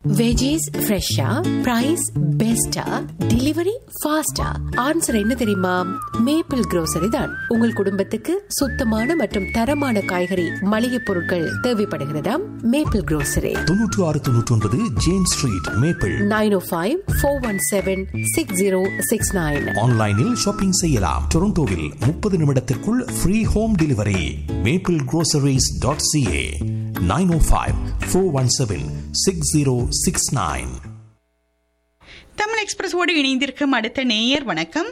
Veggies ஃப்ரெஷ்ஷா price பெஸ்டா delivery ஃபாஸ்டா ஆன்சர் என்ன தெரியுமா மேப்பிள் grocery தான் உங்கள் குடும்பத்துக்கு சுத்தமான மற்றும் தரமான காய்கறி மளிகை பொருட்கள் தேவைப்படுகிறதாம் மேப்பிள் grocery தொன்னூற்று ஆறு தொன்னூற்றி ஒன்பது James street maple nine O five four one seven six zero six nine ஆன்லைனில் ஷாப்பிங் செய்யலாம் டொரண்டோவில் முப்பது நிமிடத்திற்குள் free home delivery maple groceries.ca dot CA nine O five four one seven six zero six nine Tamil எக்ஸ்பிரஸோடு இணைந்திருக்கும் அடுத்த நேயர் வணக்கம்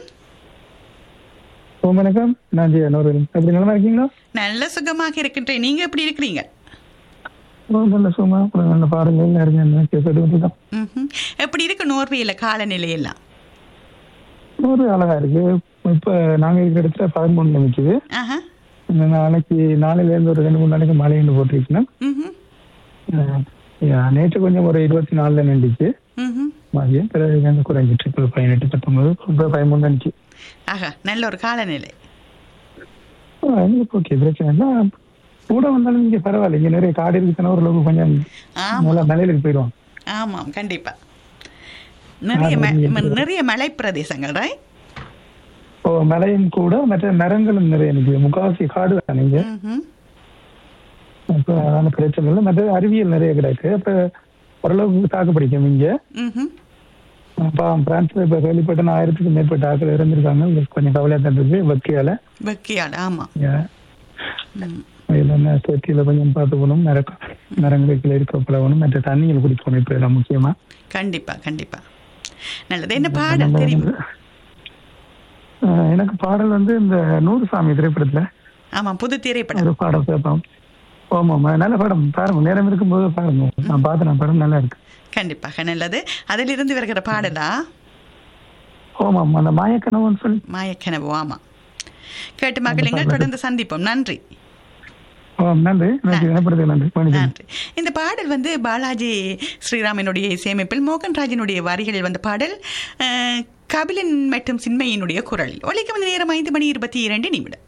ஓ வணக்கம் நான் ஜெயா நோர்வெல் எப்படி நல்லா இருக்கீங்களா நல்ல சுகமாக இருக்கின்றேன் நீங்க எப்படி இருக்கிறீங்க ஓ நல்ல சும்மா அப்புறம் நல்ல பாருங்க எல்லாருமே என்ன கேட்டுட்டு வந்துதான் ம்ஹும். எப்படி இருக்கு நோர்வேல காலநிலை எல்லாம் ஒரு அழகா இருக்கு இப்ப நாங்க இருக்கிற இடத்துல பதிமூணுல நிக்குது ஆஹா. இந்த நாளைக்கு நாளையில இருந்து ஒரு ரெண்டு மூணு நாளைக்கு மழைன்னு போட்டிருக்கேன் ம்ஹும். நேற்று கொஞ்சம் ஒரு இருபத்தி நாலுல நின்றுச்சு ம்ஹும். மதியம் பிறகு வந்து குறைஞ்சிட்டு இப்போ பதினெட்டு பத்தொன்பது இப்போ பதிமூணு நினைச்சு ஆஹா நல்ல ஒரு காலநிலை எங்களுக்கு ஓகே பிரச்சனை இல்லை கூட வந்தாலும் இங்க பரவாயில்ல இங்க நிறைய காடு இருக்குன்னா ஓரளவுக்கு கொஞ்சம் ஆமா நல்லா நிலையிலுக்கு போயிடுவாங்க ஆமாம் கண்டிப்பா நிறைய ம- ம- நிறைய மலை பிரதேசங்கள் right? ஓ மலையும் கூட மற்ற மரங்களும் நிறைய நிக்குது முக்காவாசி காடு தான் இங்க ம்ஹும். அப்ப அதனால பிரச்சனை இல்லை மற்ற அறிவியல் நிறைய கிடக்கு அப்ப ஓரளவுக்கு தாக்கு பிடிக்கும் இங்க ம்ஹும். அப்ப பிரான்ஸ்ல இப்ப கேள்விப்பட்ட ஆயிரத்துக்கு மேற்பட்ட ஆட்கள் இறந்திருக்காங்க இது கொஞ்சம் கவலையா தான் இருக்கு வக்கியால வெக்கியாடு ஆமா ம். இதுல என்ன சேஃப்டியில கொஞ்சம் பார்த்துக்கணும் மர மரங்களுக்கு இருக்க பழகணும் மற்ற தண்ணிகள் குடிக்கணும் இப்ப எல்லாம் முக்கியமா கண்டிப்பா கண்டிப்பா நல்லது என்ன பாடல் தெரியுமா அஹ் எனக்கு பாடல் வந்து இந்த நூறு சாமி திரைப்படத்துல ஆமா புது திரைப்படம் ஒரு பாடம் கேட்போம் ஆமாமா நல்ல படம் பாருங்க நேரம் இருக்கும்போது பாருங்க நான் பார்த்தேன் படம் நல்லா இருக்கு கண்டிப்பாக நல்லது அதிலிருந்து வருகிற பாடலா ஆமாம் அந்த மாயக்கனவுன்னு சொல்லி மாயக்கனவு ஆமா கேட்டு மகளுங்கள் தொடர்ந்து சந்திப்போம் நன்றி ஓ நன்றி எனக்கு இனப்படுறது நன்றி மன்னிக்கணும். நன்றி இந்த பாடல் வந்து பாலாஜி ஸ்ரீராமனுடைய இசையமைப்பில் மோகன்ராஜனுடைய வரிகளில் வந்த பாடல் அஹ், கபிலன் மற்றும் சின்மையினுடைய குரல் ஒலிக்கும் நேரம் ஐந்து மணி இருபத்தி இரண்டு நிமிடம்